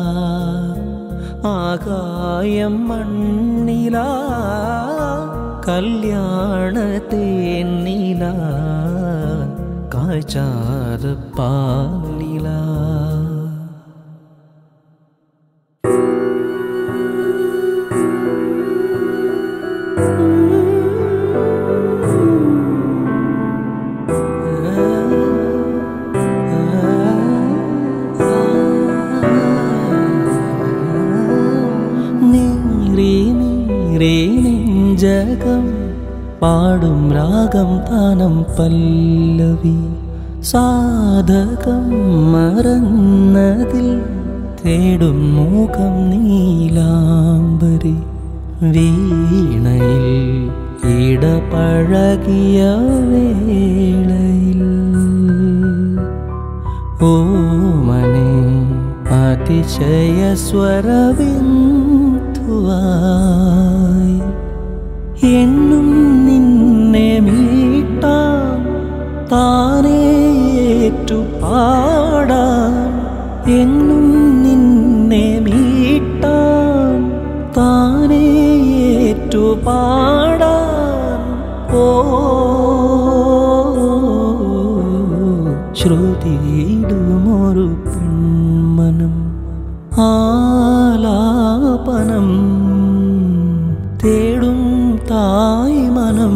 ஆகாயம் மண்ணிலா கல்யாண தேனிலா காய்ச்சாத பாலிலா നീരേ നീരേ നെഞ്ചകം പാടും രാഗം താനം പല്ലവി സാധകം മറന്നതിൽ തേടും മൂകം നീലാംബരി വീണയിൽ ഇടപഴകിയ വേളയിൽ ഓമനെ അതിശയ സ്വരബിന്ദുവായി എന്നും നിന്നെ മീട്ടാൻ താനേറ്റു പാടാൻ എന്നും നിന്നെ മീട്ടാൻ താനേറ്റു പാടാൻ ഓ ശ്രുതിയിടുമൊരു പെൺമനം ആലാപനം തേടും തായ് മനം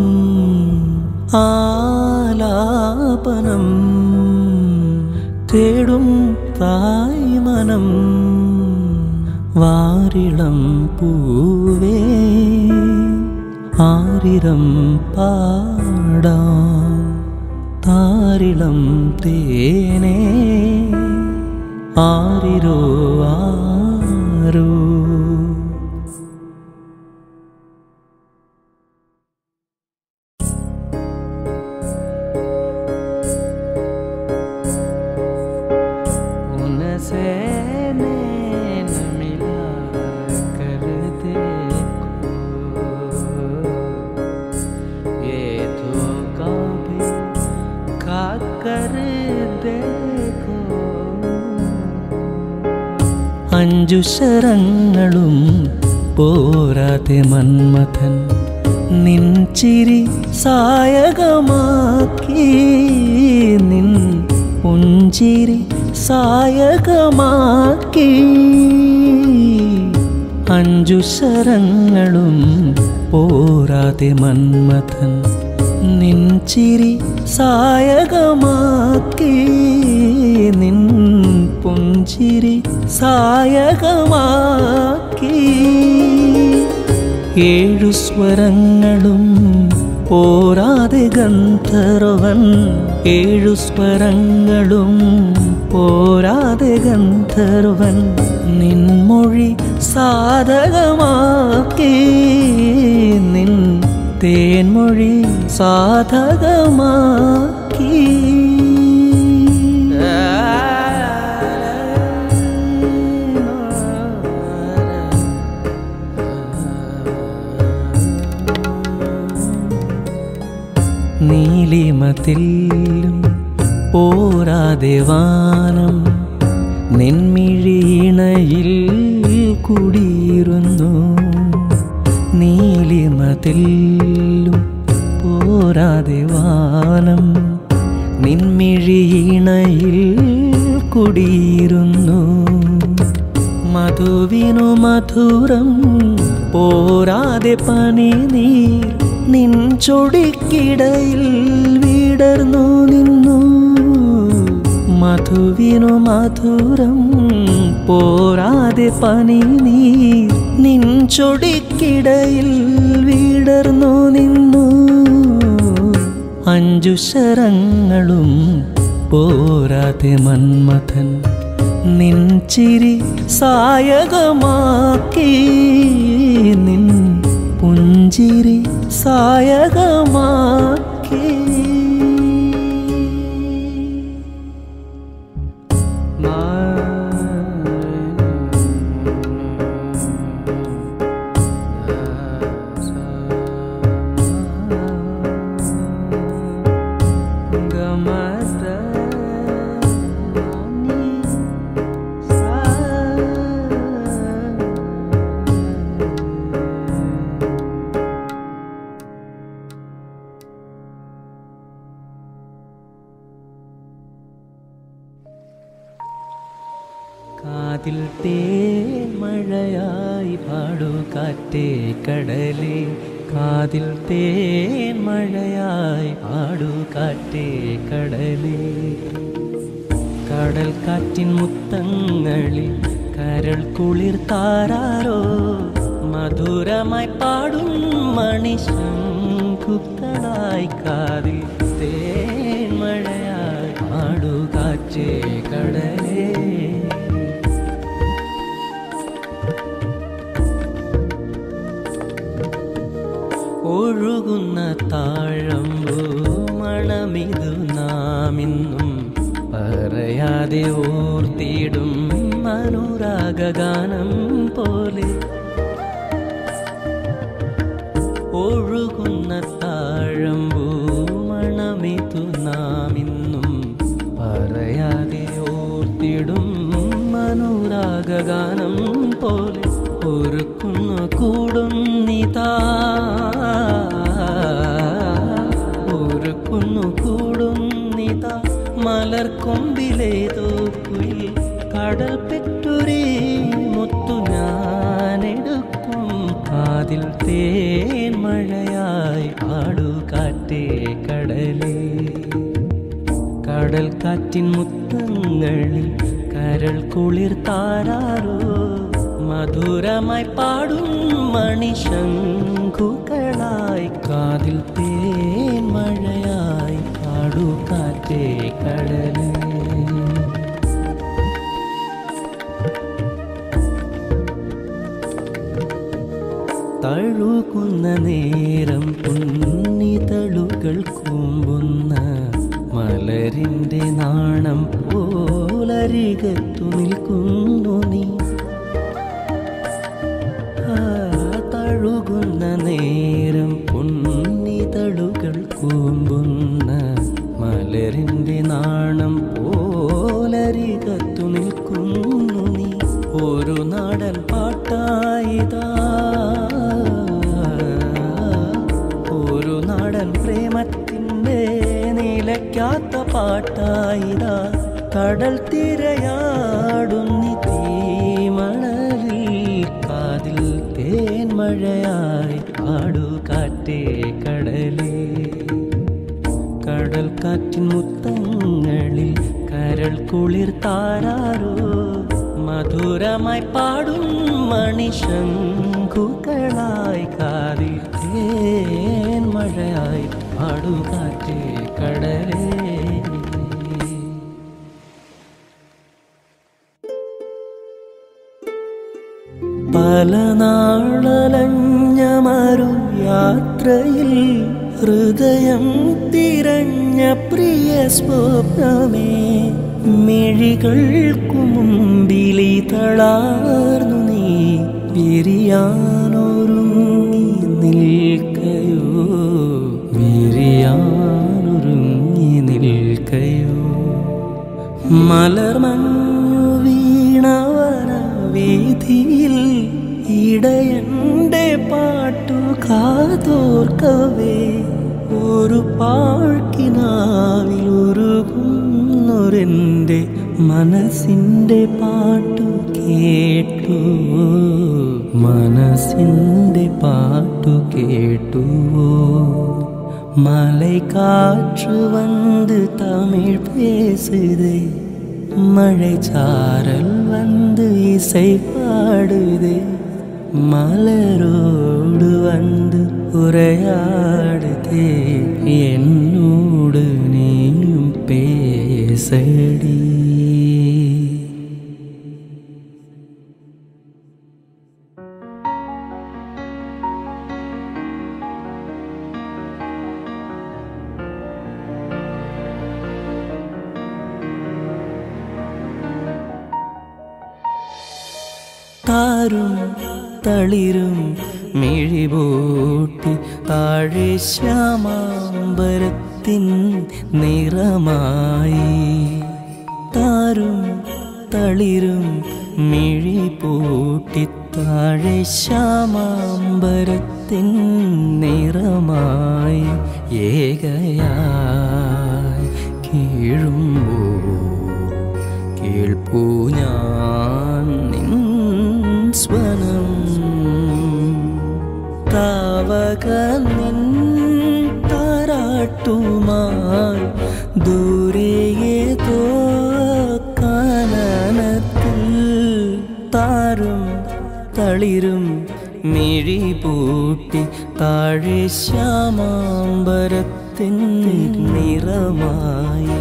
ആലാപനം തേടും തായ് മനം വാരിളം പൂവേ ആരിരം പാടാം താരിളം തേനേ ആരിരോ ആരോ उनसे नैन मिला कर देखो ये धोखा भी खा कर देखो അഞ്ചു ശരങ്ങളും പോരാതെ മന്മഥൻ നിൻചിരി സായകമാക്കി നിൻ പുഞ്ചിരി സായകമാക്കി അഞ്ചു ശരങ്ങളും പോരാതെ മന്മഥൻ നിൻചിരി സായകമാക്കി നിൻ പുഞ്ചിരി സായകമാക്കി ഏഴു സ്വരങ്ങളും പോരാതെ ഗന്ധർവൻ ഏഴു സ്വരങ്ങളും പോരാതെ ഗന്ധർവൻ നിൻമൊഴി സാധകമാക്കി നിൻ തേൻമൊഴി സാധകമാക്കി നീലിമത്തിലും പോരാതെ വാനം നെന്മിഴിയിണയിൽ കുടിയിരുന്നു നീലിമത്തിലും പോരാതെ വാനം നിൻമിഴിയിണയിൽ കുടിയിരുന്നു മധുവിനു മധുരം പോരാതെ പനി നീർ നിൻ ചൊടിക്കിടയിൽ വിടർന്നു നിന്നു മധുവിനു മധുരം പോരാതെ പനി നീർ നിൻ ചൊടിക്കിടയിൽ വിടർന്നു നിന്നു അഞ്ചു ശരങ്ങളും പോരാതെ മന്മഥൻ നിൻചിരി സായകമാക്കി നിൻ പുഞ്ചിരി സായകമാക്കി കാതിൽ തേൻ മഴയായി പാടൂ കാറ്റേ കടലേ കാതിൽ തേൻ മഴയായി പാടൂ കാറ്റേ കടലേ കടൽ കാറ്റിൻ മുത്തങ്ങളിൽ കരൾ കുളിർ താരാരോ മധുരമായി പാടും മണിശങ്കുക്കളായി കാതിൽ തേൻ മഴയായി പാടൂ കാറ്റേ കടലേ ഒഴുകുന്ന താഴമ്പൂ മണമിതു നാമിന്നും പറയാതെ ഓർത്തിടും അനുരാഗാനം പോലെ ഒഴുകുന്ന താഴമ്പൂ മണമിതു നാമിന്നും പറയാതെ ഓർത്തിടും അനുരാഗാനം പോലെ ഒരുക്കുന്നു കൂടും നിതാ ഒരുക്കുന്നു കൂടും നിതാ മലർക്കൊമ്പിലേതോ കുയിൽ കടൽ പെറ്റൊരേ മുത്തു ഞാനെടുക്കും കാതിൽ തേൻ മഴയായി പാടു കാറ്റേ കടലേ കടൽ കാറ്റിൻ മുത്തങ്ങളിൽ കരൾ കുളിർ താരാരോ മധുരമായി പാടും മണിശങ്കുകളായി കാതിൽ തേൻ മഴയായി പാടു കാറ്റേ കടലേ തഴുകുന്ന നേരം പുന്നിതളുകൾ കൂമ്പുന്ന മലരിൻ്റെ നാണം പോലരികത്തു നിൽക്കുന്നു നീ ആ, തഴുകുന്ന നേരം പുന്നിതളുകൾ കൂമ്പുന്ന മലരിൻ്റെ നാണം പോലരികത്തു നിൽക്കുന്നു നീ ഒരു നാടൻ പാട്ടായിതാ ഒരു നാടൻ പ്രേമത്തിൻ്റെ നിലയ്ക്കാത്ത പാട്ടായിതാ കടൽ തിരയാടുന്നി തീമണലിൽ കാതിൽ തേൻ മഴയായി പാടു കാറ്റേ കടലേ കടൽ കാറ്റിൻ മുത്തങ്ങളിൽ കരൾ കുളിർ താരാരോ മധുരമായി പാടും മണിശങ്കുകളായി കാതിൽ തേൻ മഴയായി പാടു കാറ്റേ കടലേ പല നാളലഞ്ഞ മറു യാത്രയിൽ ഹൃദയം തിരഞ്ഞ പ്രിയ സ്വപ്നമേ മിഴികൾക്കു മുമ്പിലി തളാർന്നു നീ വിരിയാനൊരുങ്ങി നിൽക്കയോ വിരിയാനൊരുങ്ങി നിൽക്കയോ മലർമഞ്ഞു വീണവന വീതിയിൽ ഇടയന്റെ പാട്ടു കാതോർക്കവേ ഒരു പാഴ്ക്കിനാവിൽ ഉരുകുന്നൊരെൻ്റെ മനസ്സിൻ്റെ പാട്ടു കേട്ടു മനസ്സിൻ്റെ പാട്ടു കേട്ടുവോ மலை காற்று வந்து தமிழ் பேசுதே மழை சாரல் வந்து இசை பாடுதே மலரோடு வந்து உரையாடுதே என்னோடு நீயும் பேசடி താരും തളിരും മിഴിപൂട്ടി താഴെ ശ്യാമാമ്പരത്തിൻ നിറമായി താരും തളിരും മിഴിപൂട്ടി താഴെ ശ്യാമാമ്പരത്തിൻ നിറമായി ഏകയായി കീഴുമ്പോൾ കേൾപ്പൂ ഞാൻ നിൻ സ്വനം താവക നിൻ താരാട്ടുമായി ദൂരെയേതോ കാനനത്തിൽ താരും തളിരും മിഴി പൂട്ടി താഴെ ശ്യാമാമ്പരത്തിൻ നിറമായി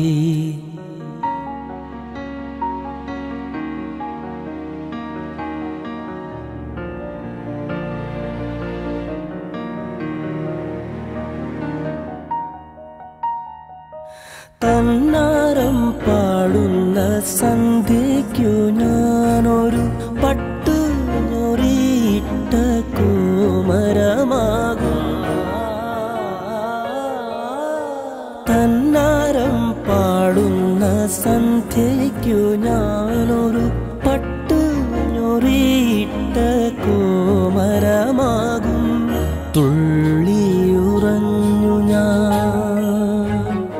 തന്നാരം പാടുന്ന സന്ധ്യയ്ക്കു ഞാനൊരു പട്ടു ഞൊറിയിട്ട കോമരമാകും തന്നാരം പാടുന്ന സന്ധ്യയ്ക്കു ഞാനൊരു പട്ടു ഞൊറിയിട്ട കോമരമാകും തുള്ളിയുറഞ്ഞു ഞാൻ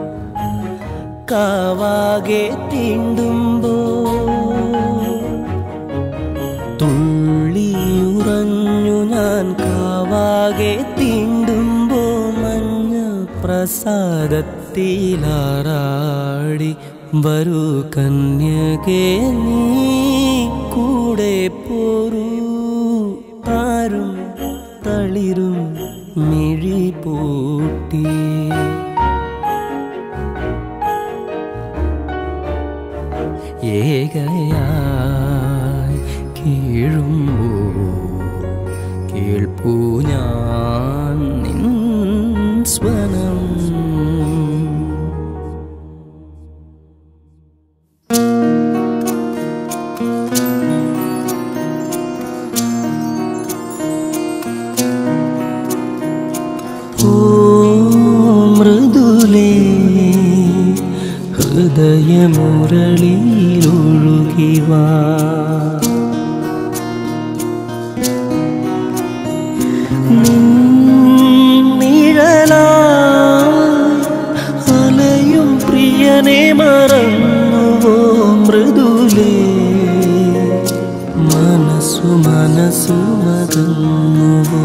കാവാകെ തീണ്ടുമ്പോ തുള്ളിയുറഞ്ഞു ഞാൻ കാവാകെ തീണ്ടുമ്പോ മഞ്ഞ പ്രസാദത്തിലാറാടി വരൂ കന്യകേ നീ കൂടെ പോരൂ താരും തളിരും മിഴി പൂട്ടി ഏകയായി കീഴുമ്പോ കേൾപ്പൂ ഞാൻ നിൻ സ്വനം ഓ മൃദുലേ ഹൃദയമുരളിയിലൊഴുകിവാ അലയും പ്രിയനെ മറന്നുവോ മൃദുലേ മനസ്സു മനസ്സു മറന്നുവോ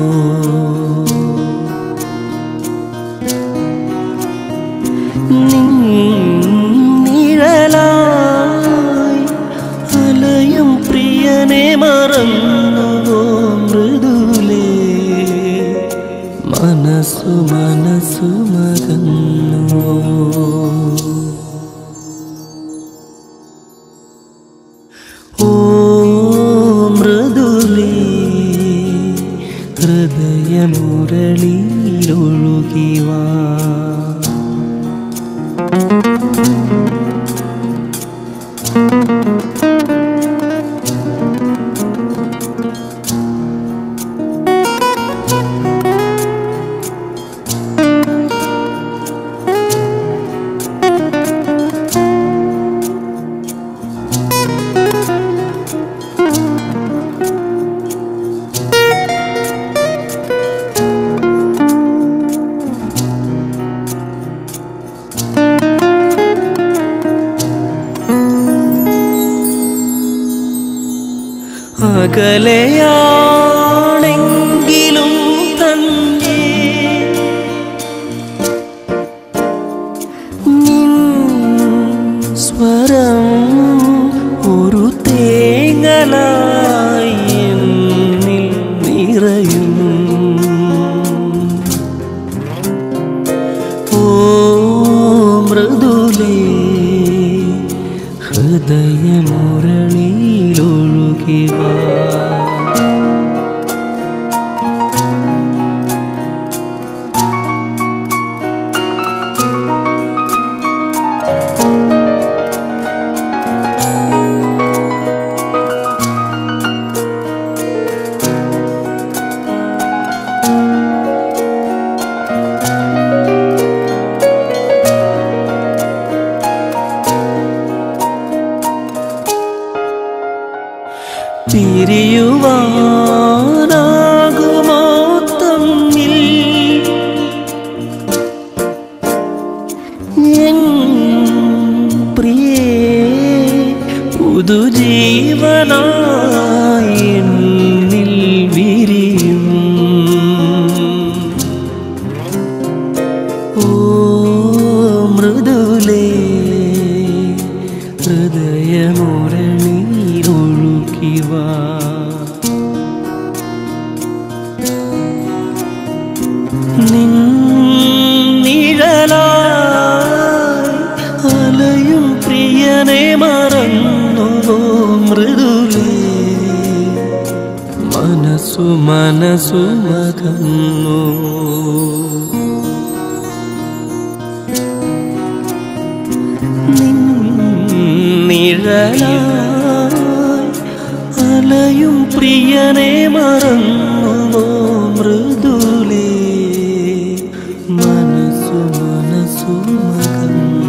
നിഴലായി അലയും പ്രിയനെ മറന്നുവോ മൃദുലേ മനസ്സു മനസ്സു മകന്നുവോ ഓ മൃദുലേ ഹൃദയമുരളിയിലൊഴുകിവാ അകലെയാണെങ്കിലും തന്നെ നിൻ സ്വരം ഒരു തേങ്ങലായി എന്നിൽ നിറയും ഓ മൃദുലേ ഹൃദയമുരളിയിലൊഴുകിവാ പിരിയുവാനാകുമോ തമ്മിൽ എൻ പ്രിയേ പുതുജീവനായി എന്നിൽ വിരിയും ഓ മൃദുലേ ഹൃദയമുരളിയിലൊഴുകിവാ നിൻ നിഴലായി അലയും പ്രിയനെ മറന്നുവോ മൃദുലേ മനസ്സു മനസ്സു മകന്നു നിൻ നിഴലായി അലയും പ്രിയനെ മറന്നുവോ മൃദുലേ മനസ്സു മനസ്സു മകന്നു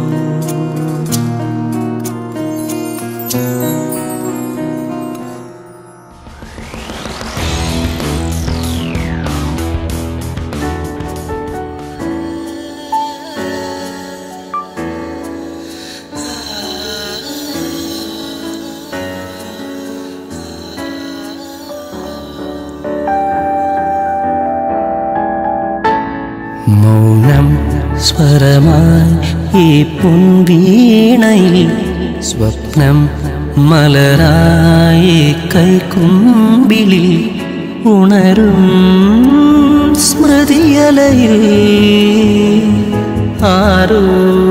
മൗനം സ്വരമായി ഈ പുൻവീണയിൽ സ്വപ്നം മലരായി കൈക്കുമ്പിളിൽ ഉണരും സ്മൃതിയലയിൽ ആരോ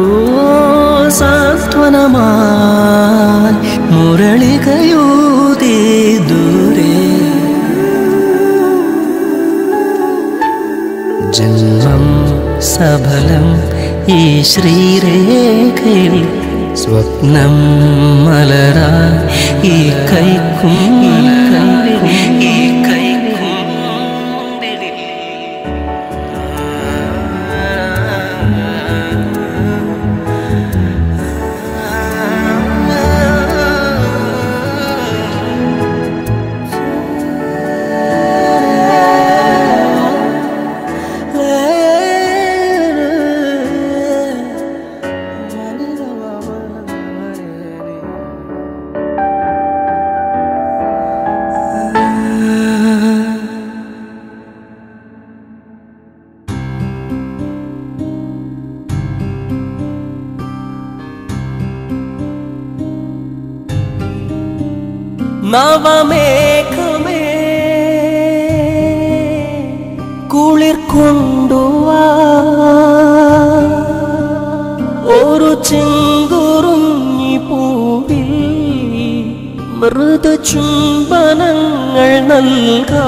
സാന്ത്വനമായി മുരളികയൂതേ ദൂരെ ജന്മം സഫലം ഈ ശ്രീരേഖയിൽ സ്വപ്നം മലരാ ഈ കൈക്കും ഈ കൈക്കും നവമേഘമേ കുളിർ കൊണ്ടുവാ ഒരു ചെങ്കുറുങ്ങി പൂവിൽ മൃദു ചുംബനങ്ങൾ നൽകാ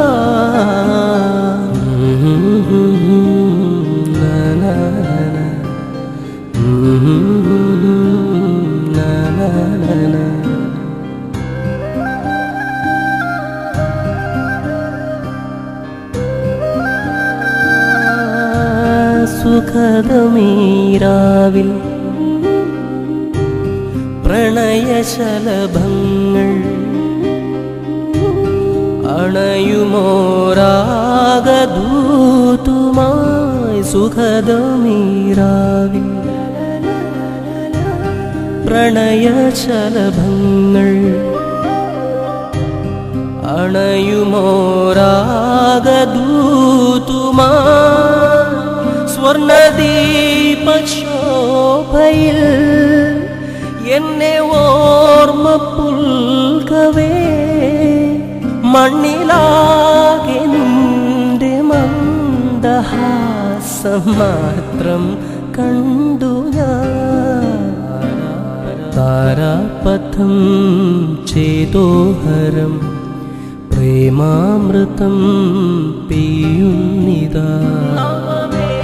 സുഖതമീരാവിൽ പ്രണയശലഭങ്ങൾ അണയുമോരാഗദൂതുമായി സുഖതമീരാവിൽ പ്രണയശലഭങ്ങൾ അണയുമോരാഗദൂതുമായി സ്വർണദീപശോഭയിൽ എന്നെ ഓർമ്മ പുൽകവേ മണ്ണിലാകെ നിന്റെ മന്ദഹാസം മാത്രം കണ്ടു ഞാൻ താരാപഥം ചേതോഹരം പ്രേമാമൃതം പെയ്യുന്നിതാ